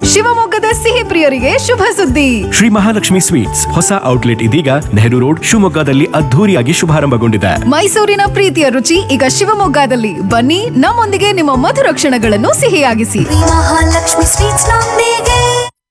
ಶಿವಮೊಗ್ಗದ ಸಿಹಿ ಪ್ರಿಯರಿಗೆ ಶುಭ ಸುದ್ದಿ ಶ್ರೀ ಮಹಾಲಕ್ಷ್ಮಿ ಸ್ವೀಟ್ಸ್ ಹೊಸ ಔಟ್ಲೆಟ್ ಇದೀಗ ನೆಹರು ರೋಡ್ ಶಿವಮೊಗ್ಗದಲ್ಲಿ ಅದ್ಧೂರಿಯಾಗಿ ಶುಭಾರಂಭಗೊಂಡಿದೆ ಮೈಸೂರಿನ ಪ್ರೀತಿಯ ರುಚಿ ಈಗ ಶಿವಮೊಗ್ಗದಲ್ಲಿ ಬನ್ನಿ ನಮ್ಮೊಂದಿಗೆ ನಿಮ್ಮ ಮಧುರ ಕ್ಷಣಗಳನ್ನು ಸಿಹಿಯಾಗಿಸಿ ಮಹಾಲಕ್ಷ್ಮಿ ಸ್ವೀಟ್ಸ್ ನೊಂದಿಗೆ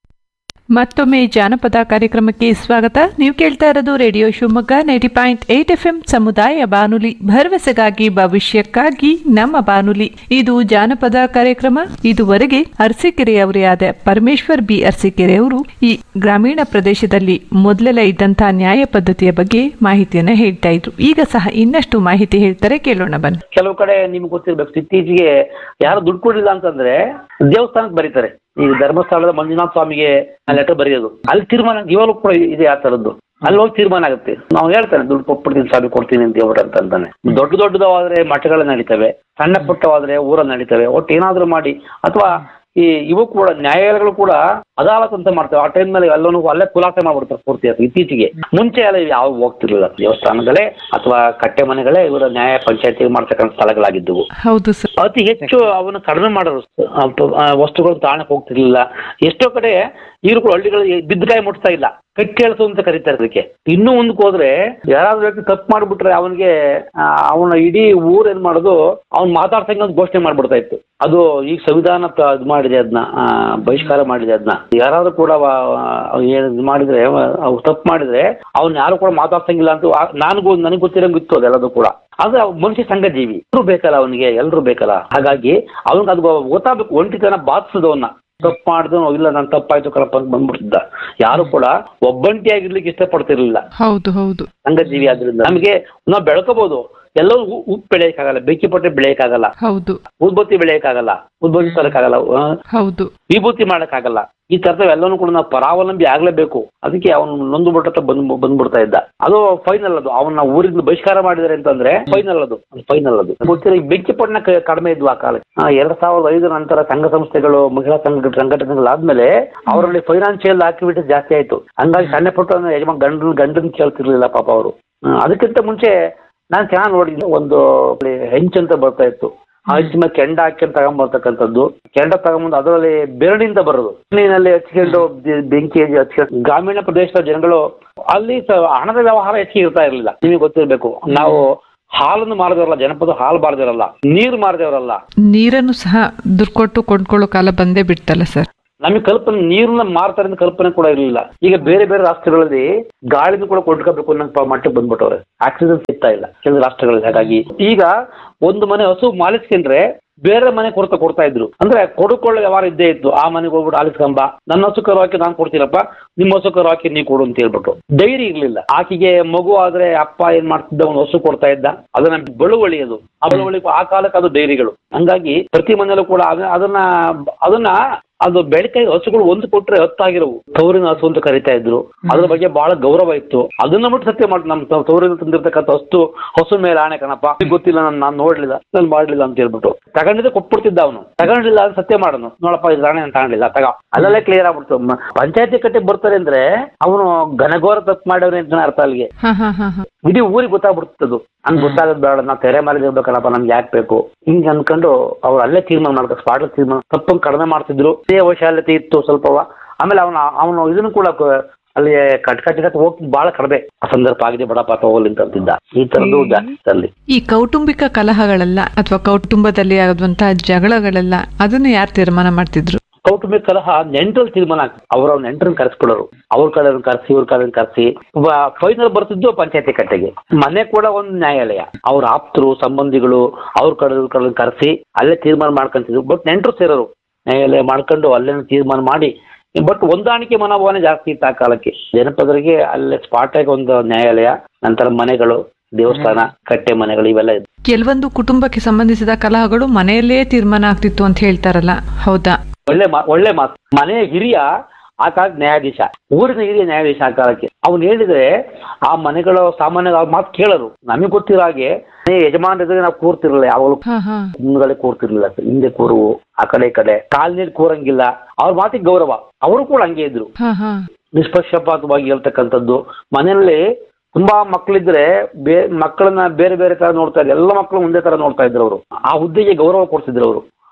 ಮತ್ತೊಮ್ಮೆ ಜಾನಪದ ಕಾರ್ಯಕ್ರಮಕ್ಕೆ ಸ್ವಾಗತ ನೀವು ಕೇಳ್ತಾ ಇರೋದು radio Shivamogga ninety point eight F M ಸಮುದಾಯ ಬಾನುಲಿ ಭರವಸೆಗಾಗಿ ಭವಿಷ್ಯಕ್ಕಾಗಿ ನಮ್ಮ ಬಾನುಲಿ ಇದು ಜಾನಪದ ಕಾರ್ಯಕ್ರಮ ಇದುವರೆಗೆ ಅರಸೀಕೆರೆಯವರೇ ಆದ ಪರಮೇಶ್ವರ್ ಬಿ ಅರಸೀಕೆರೆ ಅವರು ಈ ಗ್ರಾಮೀಣ ಪ್ರದೇಶದಲ್ಲಿ ಮೊದಲೆಲ್ಲ ಇದ್ದಂತಹ ನ್ಯಾಯ ಪದ್ಧತಿಯ ಬಗ್ಗೆ ಮಾಹಿತಿಯನ್ನ ಹೇಳ್ತಾ ಇದ್ರು ಈಗ ಸಹ ಇನ್ನಷ್ಟು ಮಾಹಿತಿ ಹೇಳ್ತಾರೆ ಕೇಳೋಣ ಬನ್ನಿ ಕೆಲವು ಕಡೆ ನಿಮ್ಗೆ ಗೊತ್ತಿರ್ಬೇಕು ಇತ್ತೀಚೆಗೆ ಯಾರು ದುಡ್ಡು ಕೊಡಲಿಲ್ಲ ಅಂತಂದ್ರೆ ದೇವಸ್ಥಾನಕ್ಕೆ ಬರೀತಾರೆ ಈ ಧರ್ಮಸ್ಥಳದ ಮಂಜುನಾಥ ಸ್ವಾಮಿಗೆ ಲೆಟರ್ ಬರೆಯೋದು ಅಲ್ಲಿ ತೀರ್ಮಾನ ಇವಾಗಲೂ ಕೂಡ ಇದೆ ಆ ಥರದ್ದು ಅಲ್ಲಿ ಹೋಗಿ ತೀರ್ಮಾನ ಆಗುತ್ತೆ ನಾವು ಹೇಳ್ತಾನೆ ದುಡ್ಡು ಕೊಟ್ಬಿಡ್ತೀನಿ ಸ್ವಾಮಿ ಕೊಡ್ತೀನಿ ಅಂತ ಹೇಳ್ಬಿಟ್ಟು ಅಂತ ಅಂತಾನೆ ದೊಡ್ಡ ದೊಡ್ಡದಾದ್ರೆ ಮಠಗಳು ನಡೀತವೆ ಸಣ್ಣ ಪುಟ್ಟವಾದ್ರೆ ಊರಲ್ಲಿ ನಡೀತವೆ ಒಟ್ಟು ಏನಾದರೂ ಮಾಡಿ ಅಥವಾ ಈ ಇವು ಕೂಡ ನ್ಯಾಯಾಲಯಗಳು ಕೂಡ ಅದಾಲತ್ ಅಂತ ಮಾಡ್ತೇವೆ ಆ ಟೈಮ್ ಮೇಲೆ ಎಲ್ಲನೂ ಅಲ್ಲೇ ಖುಲಾಸೆ ಮಾಡ್ಬಿಡ್ತಾರೆ ಪೂರ್ತಿ ಅದು ಇತ್ತೀಚೆಗೆ ಮುಂಚೆ ಎಲ್ಲ ಯಾವ ಹೋಗ್ತಿರ್ಲಿಲ್ಲ ದೇವಸ್ಥಾನಗಳೇ ಅಥವಾ ಕಟ್ಟೆ ಮನೆಗಳೇ ಇವರ ನ್ಯಾಯ ಪಂಚಾಯತಿ ಮಾಡ್ತಕ್ಕಂಥ ಸ್ಥಳಗಳಾಗಿದ್ದವು ಹೌದು ಸರ್ ಅತಿ ಹೆಚ್ಚು ಅವನ್ನ ಕಡಿಮೆ ಮಾಡೋರು ಆ, ಪ- ಆ, ವಸ್ತುಗಳು ತಾಣಕ್ಕೆ ಹೋಗ್ತಿರ್ಲಿಲ್ಲ ಎಷ್ಟೋ ಕಡೆ ಈರು ಕೂಡ ಹಳ್ಳಿಗಳಿಗೆ ಬಿದ್ದಕಾಯಿ ಮುಟ್ತಾ ಇಲ್ಲ ಕಟ್ಟೆಳಸು ಅಂತ ಕರೀತಾರೆ ಅದಕ್ಕೆ ಇನ್ನೂ ಮುಂದಕ್ಕೆ ಹೋದ್ರೆ ಯಾರಾದ್ರೂ ವ್ಯಕ್ತಿ ತಪ್ಪು ಮಾಡ್ಬಿಟ್ರೆ ಅವನಿಗೆ ಅವನ ಇಡೀ ಊರ್ ಏನ್ ಮಾಡೋದು ಅವ್ನ್ ಮಾತಾಡ್ಸಂಗೆ ಒಂದು ಘೋಷಣೆ ಮಾಡ್ಬಿಡ್ತಾ ಇತ್ತು ಅದು ಈಗ ಸಂವಿಧಾನ ತ- ಇದು ಮಾಡಿದೆ ಅದನ್ನ ಬಹಿಷ್ಕಾರ ಮಾಡಿದೆ ಅದನ್ನ ಯಾರಾದ್ರೂ ಕೂಡ ವ- ಏನ್ ಇದು ಮಾಡಿದ್ರೆ ಅವ್ರು ತಪ್ಪು ಮಾಡಿದ್ರೆ ಅವ್ನ ಯಾರು ಕೂಡ ಮಾತಾಡ್ಸಂಗಿಲ್ಲ ಅಂತ ಆ- ನನಗೂ ನನಗೆ ಗೊತ್ತಿರಂಗೆ ಇತ್ತು ಅದೆಲ್ಲದು ಕೂಡ ಅದು ಮನುಷ್ಯ ಸಂಘ ಜೀವಿ ಎಲ್ರು ಬೇಕಲ್ಲ ಅವನಿಗೆ ಎಲ್ರು ಬೇಕಲ್ಲ ಹಾಗಾಗಿ ಅವನಿಗೆ ಅದು ಗೊತ್ತಾಗಬೇಕು ಒಂಟಿತನ ಬಾಧಿಸದವನ್ನ ತಪ್ಪು ಮಾಡಿದ್ರು ಇಲ್ಲ ನಾನು ತಪ್ಪಾಯ್ತು ಕಣಪ್ಪ ಅಂತ ಬಂದ್ಬಿಡ್ತಿದ್ದ ಯಾರು ಕೂಡ ಒಬ್ಬಂಟಿಯಾಗಿರ್ಲಿಕ್ಕೆ ಇಷ್ಟಪಡ್ತಿರ್ಲಿಲ್ಲ ಹೌದು ಹೌದು ಸಂಘ ಜೀವಿ ಆದ್ರಿಂದ ನಮಗೆ ನಾವು ಬೆಳ್ಕೋಬಹುದು ಎಲ್ಲರೂ ಉ- ಉಪ್ಪು ಬೆಳೆಯಕ್ಕಾಗಲ್ಲ ಬೆಂಕಿ ಪಟ್ಟೆ ಬೆಳೆಯಕ್ಕಾಗಲ್ಲ ಹೌದು ಉದ್ಬತ್ತಿ ಬೆಳೆಯಕ್ಕಾಗಲ್ಲ ಉದ್ಬತ್ತಿ ತರಕ್ಕಾಗಲ್ಲ ಆ, ಹೌದು ವಿಭೂತಿ ಮಾಡಕ್ಕಾಗಲ್ಲ ಈ ತರದ ಎಲ್ಲನೂ ಕೂಡ ನಾವು ಪರಾವಲಂಬಿ ಆಗ್ಲೇಬೇಕು ಅದಕ್ಕೆ ಅವನು ನೊಂದು ಬಿಟ್ಟ ಬಂದ್ ಬಂದ್ಬಿಡ್ತಾ ಇದ್ದ ಅದು ಫೈನಲ್ ಅದು ಅವನ ಊರಿಂದ ಬಹಿಷ್ಕಾರ ಮಾಡಿದಾರೆ ಅಂತಂದ್ರೆ ಫೈನಲ್ ಅದು ಫೈನಲ್ ಅದು ಗೊತ್ತಿಲ್ಲ ಈ ಬೆಂಕಿ ಪಟ್ಟಣ ಕ- ಕಡಿಮೆ ಇದ್ವು ಆ ಕಾಲಕ್ಕೆ ಆ, ಎರಡ್ ಸಾವಿರದ ಐದರ ನಂತರ ಸಂಘ ಸಂಸ್ಥೆಗಳು ಮಹಿಳಾ ಸಂಘ ಸಂಘಟನೆಗಳಾದ್ಮೇಲೆ ಅವರಲ್ಲಿ ಫೈನಾನ್ಷಿಯಲ್ ಆಕ್ಟಿವಿಟೀಸ್ ಜಾಸ್ತಿ ಆಯ್ತು ಹಂಗಾಗಿ ಸಣ್ಣ ಪುಟ್ಟ ಯಜಮಾನ್ ಗಂಡನ್ ಗಂಡನ್ ಕೇಳ್ತಿರ್ಲಿಲ್ಲ ಪಾಪ ಅವರು ಅದಕ್ಕಿಂತ ಮುಂಚೆ ನಾನು ಚೆನ್ನಾಗಿ ನೋಡಿದ್ದೆ ಒಂದು ಹೆಂಚ್ ಅಂತ ಬರ್ತಾ ಇತ್ತು ಆ ಹೆಂಚಿನ ಮೇಲೆ ಕೆಂಡ ಹಾಕಿ ತಗೊಂಬರ್ತಕ್ಕಂಥದ್ದು ಕೆಂಡ ತಗೊಂಬಂದು ಅದರಲ್ಲಿ ಬೆರಳಿಂದ ಬರೋದು ನೀರಿನಲ್ಲಿ ಹಚ್ಕೊಂಡು ಬೆ- ಬೆಂಕಿ ಹಚ್ಕೊಂಡು ಗ್ರಾಮೀಣ ಪ್ರದೇಶದ ಜನಗಳು ಅಲ್ಲಿ ಸ- ಹಣದ ವ್ಯವಹಾರ ಹೆಚ್ಚಿಗೆ ಇರ್ತಾ ಇರಲಿಲ್ಲ ನಿಮಗೆ ಗೊತ್ತಿರಬೇಕು ನಾವು ಹಾಲನ್ನು ಮಾರಿದವರಲ್ಲ ಜನಪದ ಹಾಲು ಮಾರಿದವರಲ್ಲ ನೀರು ಮಾರಿದವರಲ್ಲ ನೀರನ್ನು ಸಹ ದುಡ್ಡು ಕೊಟ್ಟು ಕೊಂಡ್ಕೊಳ್ಳೋ ಕಾಲ ಬಂದೇ ಬಿಡ್ತಲ್ಲ ಸರ್ ನಮಗೆ ಕಲ್ಪನೆ ನೀರನ್ನ ಮಾರ್ತಾರೆ ಅಂತ ಕಲ್ಪನೆ ಕೂಡ ಇರಲಿಲ್ಲ ಈಗ ಬೇರೆ ಬೇರೆ ರಾಷ್ಟ್ರಗಳಲ್ಲಿ ಗಾಳಿನ ಕೂಡ ಕೊಂಡ್ಕೋಬೇಕು ಅನ್ನೋ ಪ- ಮಟ್ಟಕ್ಕೆ ಬಂದ್ಬಿಟ್ಟವ್ರೆ ಆಕ್ಸಿಜನ್ ಸಿಗ್ತಾ ಇಲ್ಲ ಕೆಲವು ರಾಷ್ಟ್ರಗಳಲ್ಲಿ ಹಾಗಾಗಿ ಈಗ ಒಂದು ಮನೆ ಹಸು ಮಾಲಿಸ್ಕೊಂಡ್ರೆ ಬೇರೆ ಮನೆ ಕೊಡ್ತಾ ಕೊಡ್ತಾ ಇದ್ರು ಅಂದ್ರೆ ಕೊಡುಕೊಳ್ಳೋ ವ್ಯವಹಾರ ಇದ್ದೇ ಇತ್ತು ಆ ಮನೆಗೆ ಹೋಗ್ಬಿಟ್ಟು ಆಲಿಸ್ಕೊಂಬ ನನ್ನ ಹಸು ಕರು ಹಾಕಿ ನಾನು ಕೊಡ್ತೀನಪ್ಪ ನಿಮ್ಮ ಹಸು ಕರು ಹಾಕಿ ನೀವು ಕೊಡು ಅಂತ ಹೇಳ್ಬಿಟ್ಟು ಧೈರ್ಯ ಇರ್ಲಿಲ್ಲ ಆಕೆಗೆ ಮಗು ಆದ್ರೆ ಅಪ್ಪ ಏನ್ ಮಾಡ್ತಿದ್ದ ಒಂದು ಹಸು ಕೊಡ್ತಾ ಇದ್ದ ಅದನ್ನ ಬಳುವಳಿ ಅದು ಆ ಬಳುವಳಿ ಆ ಕಾಲಕ್ಕೆ ಅದು ಡೈರಿಗಳು ಹಂಗಾಗಿ ಪ್ರತಿ ಮನೆಯಲ್ಲೂ ಕೂಡ ಅದ- ಅದನ್ನ ಅದನ್ನ ಅದು ಬೆಳಕೆ ಹಸುಗಳು ಒಂದು ಕೊಟ್ರೆ ಹತ್ತಾಗಿರವು ತವರಿನ ಹಸು ಅಂತ ಕರಿತಾ ಇದ್ರು ಅದ್ರ ಬಗ್ಗೆ ಬಹಳ ಗೌರವ ಇತ್ತು ಅದನ್ನ ಬಿಟ್ಟು ಸತ್ಯ ಮಾಡಿ ನಮ್ಮ ತ- ತವರಿಂದ ತಂದಿರ್ತಕ್ಕಂಥ ಹಸ್ತು ಹಸು ಮೇಲೆ ಆಣೆ ಕಣಪ್ಪ ನಿಗ್ ಗೊತ್ತಿಲ್ಲ ನಾನು ನಾನು ನೋಡ್ಲಿಲ್ಲ ನಾನು ಮಾಡ್ಲಿಲ್ಲ ಅಂತ ಹೇಳ್ಬಿಟ್ಟು ತಗೊಂಡಿದ್ರೆ ಕೊಟ್ಬಿಡ್ತಿದ್ದ ಅವನು ತಗೊಂಡಿಲ್ಲ ಅಂತ ಸತ್ಯ ಮಾಡೋನು ನೋಡಪ್ಪ ಇದು ರಾಣೆ ನಾನು ತಗೊಂಡಿಲ್ಲ ತಗ ಅಲ್ಲಲ್ಲೇ ಕ್ಲಿಯರ್ ಆಗ್ಬಿಡ್ತು ಮ- ಪಂಚಾಯತಿ ಕಟ್ಟೆ ಬರ್ತಾರೆ ಅಂದ್ರೆ ಅವನು ಘನಘೋರ ತಪ್ಪು ಮಾಡವ್ರೆ ಅಂತ ಅರ್ಥ ಅಲ್ಲಿಗೆ ಹಾ ಹಾ ಹಾ ಹಾ ಇಡೀ ಊರಿಗೆ ಗೊತ್ತಾಗ್ಬಿಡ್ತದು ಹಂಗ್ ಗೊತ್ತಾಗೋದು ಬೇಡ ನಾವು ತೆರೆ ಮೇಲೆ ಇರ್ಬೇಕಲ್ಲಪ್ಪ ನಮ್ಗೆ ಯಾಕೆ ಬೇಕು ಹಿಂಗ್ ಅನ್ಕೊಂಡು ಅವ್ರು ಅಲ್ಲೇ ತೀರ್ಮಾನ ಮಾಡ್ತಾರೆ ಸ್ಪಾಟ್ ತೀರ್ಮಾನ ತಪ್ಪನ್ನು ಕಡಿಮೆ ಮಾಡ್ತಿದ್ರು ಅದೇ ವೈಶಾಲ್ಯತೆ ಇತ್ತು ಸ್ವಲ್ಪವ ಆಮೇಲೆ ಅವನ ಅವನು ಇದನ್ನು ಕೂಡ ಕ- ಅಲ್ಲಿ ಕಟ್ ಕಟ್ ಕಟ್ ಹೋಗ್ತಿದ್ದು ಬಹಳ ಕಡಿಮೆ ಆ ಸಂದರ್ಭ ಆಗಿದೆ ಬಡಪ್ಪ ತಗೋಲಿ ಅಂತ ಅಂತಿದ್ದ ಈ ತರದ್ದು ಜಾಸ್ತಿ ಅಲ್ಲಿ ಈ ಕೌಟುಂಬಿಕ ಕಲಹಗಳೆಲ್ಲ ಅಥವಾ ಕೌಟುಂಬದಲ್ಲಿ ಆಗುವಂತಹ ಜಗಳಗಳೆಲ್ಲ ಅದನ್ನು ಯಾರು ತೀರ್ಮಾನ ಮಾಡ್ತಿದ್ರು ಕೌಟುಂಬಿಕ ಕಲಹ ನೆಂಟ್ರಲ್ಲಿ ತೀರ್ಮಾನ ಆಗ್ತದೆ ಅವ್ರ ನೆಂಟ್ರನ್ನ ಕರೆಸ್ಬಿಡೋರು ಅವ್ರ ಕಡೆ ಕರೆಸಿ ಇವ್ರ ಕಡೆ ಕರೆಸಿ ಫೈನಲ್ ಬರ್ತಿದ್ದು ಪಂಚಾಯತಿ ಕಟ್ಟೆಗೆ ಮನೆ ಕೂಡ ಒಂದು ನ್ಯಾಯಾಲಯ ಅವ್ರ ಆಪ್ತರು ಸಂಬಂಧಿಗಳು ಅವ್ರ ಕಡೆ ಇವ್ರ ಕಡೆ ಕರೆಸಿ ಅಲ್ಲೇ ತೀರ್ಮಾನ ಮಾಡ್ಕೊಂತಿದ್ರು ಬಟ್ ನೆಂಟರು ಸೇರೋರು ನ್ಯಾಯಾಲಯ ಮಾಡ್ಕೊಂಡು ಅಲ್ಲೇ ತೀರ್ಮಾನ ಮಾಡಿ ಬಟ್ ಹೊಂದಾಣಿಕೆ ಮನೋಭಾವನೆ ಜಾಸ್ತಿ ಇತ್ತು ಆ ಕಾಲಕ್ಕೆ ಜನಪದರಿಗೆ ಅಲ್ಲೇ ಸ್ಪಾಟ್ ಆಗಿ ಒಂದು ನ್ಯಾಯಾಲಯ ನಂತರ ಮನೆಗಳು ದೇವಸ್ಥಾನ ಕಟ್ಟೆ ಮನೆಗಳು ಇವೆಲ್ಲ ಇದ್ವು. ಕೆಲವೊಂದು ಕುಟುಂಬಕ್ಕೆ ಸಂಬಂಧಿಸಿದ ಕಲಹಗಳು ಮನೆಯಲ್ಲೇ ತೀರ್ಮಾನ ಆಗ್ತಿತ್ತು ಅಂತ ಹೇಳ್ತಾರಲ್ಲ ಹೌದಾ ಒಳ್ಳೆ ಮಾ ಒಳ್ಳೆ ಮಾತು ಮನೆಯ ಹಿರಿಯ ಆ ಕಾಲಕ್ಕೆ ನ್ಯಾಯಾಧೀಶ ಊರಿನ ಹಿರಿಯ ನ್ಯಾಯಾಧೀಶ ಆ ಕಾಲಕ್ಕೆ ಅವ್ನು ಹೇಳಿದ್ರೆ ಆ ಮನೆಗಳ ಸಾಮಾನ್ಯ ಅವ್ರ ಮಾತು ಕೇಳರು ನಮಗೆ ಗೊತ್ತಿರೋ ಹಾಗೆ ಮನೆ ಯಜಮಾನ ಎದುರಿಗೆ ನಾವು ಕೂರ್ತಿರಲಿಲ್ಲ ಯಾವಾಗಲೂ ಹಾ ಹಾ ಮುಂದ್ಗಡೆ ಕೂರ್ತಿರ್ಲಿಲ್ಲ ಹಿಂದೆ ಕೂರು ಆ ಕಡೆ ಈ ಕಡೆ ಕಾಲ್ ನೀರು ಕೂರಂಗಿಲ್ಲ ಅವ್ರ ಮಾತಿಗೆ ಗೌರವ ಅವರು ಕೂಡ ಹಂಗೆ ಇದ್ರು ಹಾ ಹಾ ನಿಷ್ಪಕ್ಷಪಾತವಾಗಿ ಹೇಳ್ತಕ್ಕಂಥದ್ದು ಮನೆಯಲ್ಲಿ ತುಂಬಾ ಮಕ್ಕಳಿದ್ರೆ ಬೇ ಮಕ್ಕಳನ್ನ ಬೇರೆ ಬೇರೆ ತರ ನೋಡ್ತಾ ಇದ್ರು ಎಲ್ಲ ಮಕ್ಕಳು ಒಂದೇ ತರ ನೋಡ್ತಾ ಇದ್ರು ಅವರು ಆ ಹುದ್ದೆಗೆ ಗೌರವ ಕೊಡ್ತಿದ್ರು ಅವರು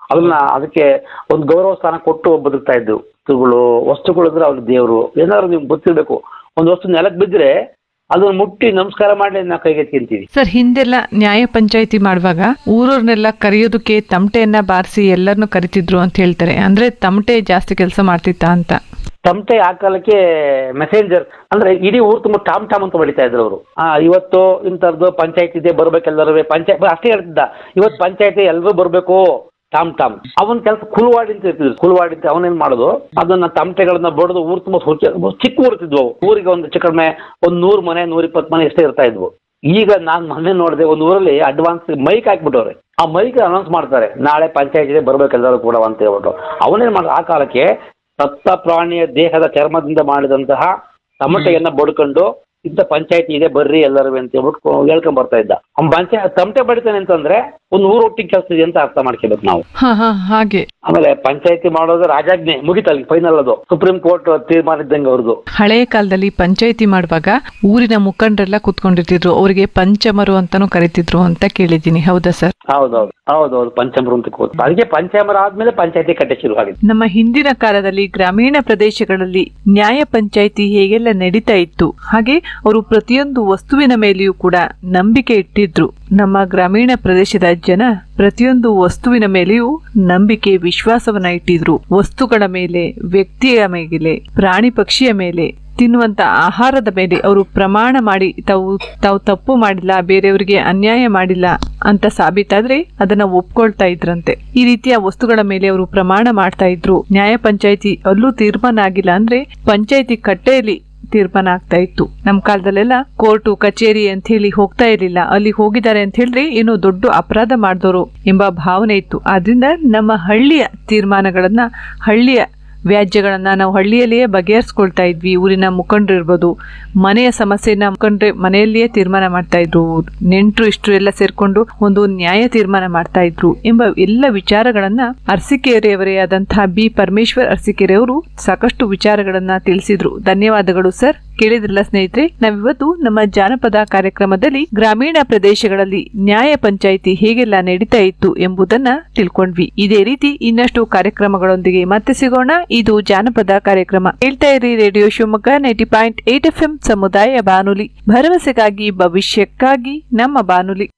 ಅದನ್ನ ಅದಕ್ಕೆ ಒಂದು ಗೌರವ ಸ್ಥಾನ ಕೊಟ್ಟು ಬದುಕ್ತಾ ಇದ್ವು ವಸ್ತುಗಳು ವಸ್ತುಗಳು ಅಂದ್ರೆ ಅವ್ರ ದೇವರು ಏನಾದ್ರು ನಿಮ್ಗೆ ಗೊತ್ತಿರಬೇಕು ಒಂದು ವಸ್ತು ನೆಲಕ್ಕೆ ಬಿದ್ದರೆ ಅದನ್ನ ಮುಟ್ಟಿ ನಮಸ್ಕಾರ ಮಾಡಿ ನಾವು ಕೈಗೆ ತಿಂತೀವಿ ಸರ್ ಹಿಂದೆಲ್ಲ ನ್ಯಾಯ ಪಂಚಾಯಿತಿ ಮಾಡುವಾಗ ಊರವ್ರನ್ನೆಲ್ಲ ಕರೆಯೋದಕ್ಕೆ ತಮಟೆಯನ್ನ ಬಾರಿಸಿ ಎಲ್ಲರನ್ನು ಕರಿತಿದ್ರು ಅಂತ ಹೇಳ್ತಾರೆ ಅಂದ್ರೆ ತಮಟೆ ಜಾಸ್ತಿ ಕೆಲಸ ಮಾಡ್ತಿತ್ತಾ ಅಂತ ತಮಟೆ ಆ ಕಾಲಕ್ಕೆ ಮೆಸೇಂಜರ್ ಅಂದ್ರೆ ಇಡೀ ಊರು ತುಂಬ ಟಾಮ್ ಟಾಮ್ ಅಂತ ಬಡಿತಾ ಇದ್ರು ಅವರು ಆ ಇವತ್ತು ಇಂಥದ್ದು ಪಂಚಾಯತ್ ಇದೆ ಬರ್ಬೇಕೆಲ್ಲರೂ ಪಂಚಾಯತ್ ಅಷ್ಟೇ ಹೇಳ್ತಿದ್ದ ಇವತ್ತು ಪಂಚಾಯತಿ ಎಲ್ಲರೂ ಬರಬೇಕು ಟಾಮ್ ಟಾಮ್ ಅವನ ಕೆಲಸ ಕುಲವಾಡಿ ಅಂತ ಇರ್ತಿದ್ರು ಕುಲವಾಡಿ ಅಂತ ಅವನೇನ್ ಮಾಡೋದು ಅದನ್ನ ತಮಟೆಗಳನ್ನ ಬಡ್ದು ಊರು ತುಂಬ ಚಿಕ್ಕ ಊರು ಇರ್ತಿದ್ವು ಅವು. ಊರಿಗೆ ಒಂದು ಚಿಕ್ಕ ಕಡಿಮೆ ಒಂದು ನೂರು ಮನೆ ನೂರ ಇಪ್ಪತ್ತು ಮನೆ ಎಷ್ಟೇ ಇರ್ತಾ ಇದ್ವು ಈಗ ನಾನು ಮೊನ್ನೆ ನೋಡಿದೆ ಒಂದು ಊರಲ್ಲಿ ಅಡ್ವಾನ್ಸ್ ಮೈಕ್ ಹಾಕ್ಬಿಟ್ಟವ್ರೆ ಆ ಮೈಕ್ ಅನೌನ್ಸ್ ಮಾಡ್ತಾರೆ ನಾಳೆ ಪಂಚಾಯತ್ ಇದೆ ಬರ್ಬೇಕೆಲ್ಲರೂ ಕೂಡ ಅಂತ ಹೇಳ್ಬಿಟ್ಟು ಅವನೇನ್ ಮಾಡ ಆ ಕಾಲಕ್ಕೆ ಸತ್ತ ಪ್ರಾಣಿಯ ದೇಹದ ಚರ್ಮದಿಂದ ಮಾಡಿದಂತಹ ತಮಟೆಯನ್ನ ಬಡ್ಕೊಂಡು ಇಂಥ ಪಂಚಾಯತಿ ಇದೆ ಬರ್ರಿ ಎಲ್ಲರೂ ಅಂತ ಹೇಳ್ಬಿಟ್ಟು ಹೇಳ್ಕೊಂಡ್ ಬರ್ತಾ ಇದ್ದ ಅವ್ನ್ ಪಂಚಾಯತ್ ತಮಟೆ ಬಡಿತಾನೆ ಅಂತಂದ್ರೆ ಒಂದು ಊರು ಒಟ್ಟಿಗೆ ಕೆಲಸ ಇದೆ ಅಂತ ಅರ್ಥ ಮಾಡ್ಕೋಬೇಕು ನಾವು ಹಾ ಹಾ ಹಾಗೆ ಆಮೇಲೆ ಪಂಚಾಯತಿ ಮಾಡೋದು ರಾಜಾಜ್ಞೆ ಮುಗಿತಲ್ಲಿ ಫೈನಲ್ ಅದು ಸುಪ್ರೀಂ ಕೋರ್ಟ್ ತೀರ್ಮಾನ ಇದ್ದಂಗೆ ಅವ್ರದ್ದು ಹಳೆಯ ಕಾಲದಲ್ಲಿ ಪಂಚಾಯಿತಿ ಮಾಡುವಾಗ ಊರಿನ ಮುಖಂಡರೆಲ್ಲ ಕೂತ್ಕೊಂಡಿರ್ತಿದ್ರು ಅವರಿಗೆ ಪಂಚಮರು ಅಂತಾನು ಕರಿತಿದ್ರು ಅಂತ ಕೇಳಿದ್ದೀನಿ ಹೌದಾ ಸರ್ ಹೌದೌದು ಹೌದೌದು ಪಂಚಾಮೃತ ಅಂತ ಕೂತು ಅದಕ್ಕೆ ಪಂಚಾಮರ ಆದ್ಮೇಲೆ ಪಂಚಾಯತಿ ಕಟ್ಟೆ ಶುರು ಆಗಿದೆ ನಮ್ಮ ಹಿಂದಿನ ಕಾಲದಲ್ಲಿ ಗ್ರಾಮೀಣ ಪ್ರದೇಶಗಳಲ್ಲಿ ನ್ಯಾಯ ಪಂಚಾಯಿತಿ ಹೇಗೆಲ್ಲ ನಡೀತಾ ಇತ್ತು ಹಾಗೆ ಅವರು ಪ್ರತಿಯೊಂದು ವಸ್ತುವಿನ ಮೇಲೆಯೂ ಕೂಡ ನಂಬಿಕೆ ಇಟ್ಟಿದ್ರು ನಮ್ಮ ಗ್ರಾಮೀಣ ಪ್ರದೇಶದ ಜನ ಪ್ರತಿಯೊಂದು ವಸ್ತುವಿನ ಮೇಲೆಯೂ ನಂಬಿಕೆ ವಿಶ್ವಾಸವನ್ನ ಇಟ್ಟಿದ್ರು ವಸ್ತುಗಳ ಮೇಲೆ ವ್ಯಕ್ತಿಯ ಮೇಲೆ ಪ್ರಾಣಿ ಪಕ್ಷಿಯ ಮೇಲೆ ತಿನ್ನುವಂತ ಆಹಾರದ ಮೇಲೆ ಅವರು ಪ್ರಮಾಣ ಮಾಡಿ ತಾವು ತಾವು ತಪ್ಪು ಮಾಡಿಲ್ಲ ಬೇರೆಯವರಿಗೆ ಅನ್ಯಾಯ ಮಾಡಿಲ್ಲ ಅಂತ ಸಾಬೀತಾದ್ರೆ ಅದನ್ನ ಒಪ್ಕೊಳ್ತಾ ಇದ್ರಂತೆ ಈ ರೀತಿಯ ವಸ್ತುಗಳ ಮೇಲೆ ಅವರು ಪ್ರಮಾಣ ಮಾಡ್ತಾ ಇದ್ರು ನ್ಯಾಯ ಪಂಚಾಯಿತಿ ಅಲ್ಲೂ ತೀರ್ಮಾನ ಆಗಿಲ್ಲ ಅಂದ್ರೆ ಪಂಚಾಯಿತಿ ಕಟ್ಟೆಯಲ್ಲಿ ತೀರ್ಮಾನ ಆಗ್ತಾ ಇತ್ತು ನಮ್ ಕಾಲದಲ್ಲೆಲ್ಲ ಕೋರ್ಟು ಕಚೇರಿ ಅಂತ ಹೇಳಿ ಹೋಗ್ತಾ ಇರ್ಲಿಲ್ಲ ಅಲ್ಲಿ ಹೋಗಿದ್ದಾರೆ ಅಂತ ಹೇಳಿದ್ರೆ ಏನೋ ದೊಡ್ಡ ಅಪರಾಧ ಮಾಡಿದವರು ಎಂಬ ಭಾವನೆ ಇತ್ತು ಆದ್ರಿಂದ ನಮ್ಮ ಹಳ್ಳಿಯ ತೀರ್ಮಾನಗಳನ್ನ ಹಳ್ಳಿಯ ವ್ಯಾಜ್ಯಗಳನ್ನ ನಾವು ಹಳ್ಳಿಯಲ್ಲಿಯೇ ಬಗೆಹರಿಸ್ಕೊಳ್ತಾ ಇದ್ವಿ ಊರಿನ ಮುಖಂಡರು ಇರ್ಬೋದು ಮನೆಯ ಸಮಸ್ಯೆನ ಮುಖಂಡ್ರೆ ಮನೆಯಲ್ಲಿಯೇ ತೀರ್ಮಾನ ಮಾಡ್ತಾ ಇದ್ರು ನೆಂಟರು ಇಷ್ಟರು ಎಲ್ಲ ಸೇರ್ಕೊಂಡು ಒಂದು ನ್ಯಾಯ ತೀರ್ಮಾನ ಮಾಡ್ತಾ ಇದ್ರು ಎಂಬ ಎಲ್ಲ ವಿಚಾರಗಳನ್ನ ಅರಸಿಕೆರೆಯವರೇ ಆದಂತಹ ಬಿ ಪರಮೇಶ್ವರ್ ಅರಸಿಕೆರೆ ಅವರು ಸಾಕಷ್ಟು ವಿಚಾರಗಳನ್ನ ತಿಳಿಸಿದ್ರು ಧನ್ಯವಾದಗಳು ಸರ್ ಕೇಳಿದ್ರಲ್ಲ ಸ್ನೇಹಿತರೆ ನಾವಿವತ್ತು ನಮ್ಮ ಜಾನಪದ ಕಾರ್ಯಕ್ರಮದಲ್ಲಿ ಗ್ರಾಮೀಣ ಪ್ರದೇಶಗಳಲ್ಲಿ ನ್ಯಾಯ ಪಂಚಾಯಿತಿ ಹೇಗೆಲ್ಲ ನಡೀತಾ ಇತ್ತು ಎಂಬುದನ್ನ ತಿಳ್ಕೊಂಡ್ವಿ ಇದೇ ರೀತಿ ಇನ್ನಷ್ಟು ಕಾರ್ಯಕ್ರಮಗಳೊಂದಿಗೆ ಮತ್ತೆ ಸಿಗೋಣ ಇದು ಜಾನಪದ ಕಾರ್ಯಕ್ರಮ ಹೇಳ್ತಾ ಇರಿ radio Shivamogga ninety point eight F M ಸಮುದಾಯ ಬಾನುಲಿ ಭರವಸೆಗಾಗಿ ಭವಿಷ್ಯಕ್ಕಾಗಿ ನಮ್ಮ ಬಾನುಲಿ